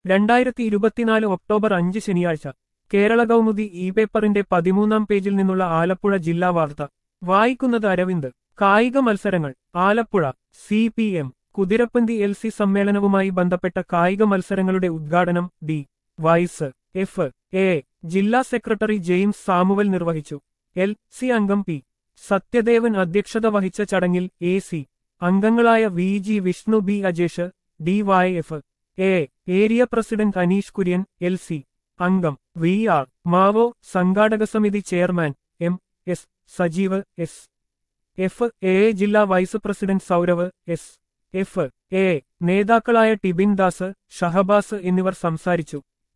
രണ്ടായിരത്തി ഇരുപത്തിനാല് ഒക്ടോബർ അഞ്ച് ശനിയാഴ്ച കേരള കൗമുദി ഇ പേപ്പറിന്റെ പതിമൂന്നാം പേജിൽ നിന്നുള്ള ആലപ്പുഴ ജില്ലാ വാർത്ത വായിക്കുന്നത് അരവിന്ദ് കായിക മത്സരങ്ങൾ Alappuzha C P M Kuthirapanthi L C സമ്മേളനവുമായി ബന്ധപ്പെട്ട കായിക മത്സരങ്ങളുടെ ഉദ്ഘാടനം ഡി വൈസ് എഫ് എ ജില്ലാ സെക്രട്ടറി ജെയിംസ് സാമുവൽ നിർവഹിച്ചു എൽ സി അംഗം പി സത്യദേവൻ അധ്യക്ഷത വഹിച്ച ചടങ്ങിൽ എ സി അംഗങ്ങളായ V G Vishnu B Ajesh D Y F A area president Aneesh Kurian L C അംഗം വി ആർ മാവോ സംഘാടക സമിതി chairman M S Sajeev S F A ജില്ലാ vice president Sourav S F A നേതാക്കളായ ടിബിൻ ദാസ് ഷഹബാസ് എന്നിവർ സംസാരിച്ചു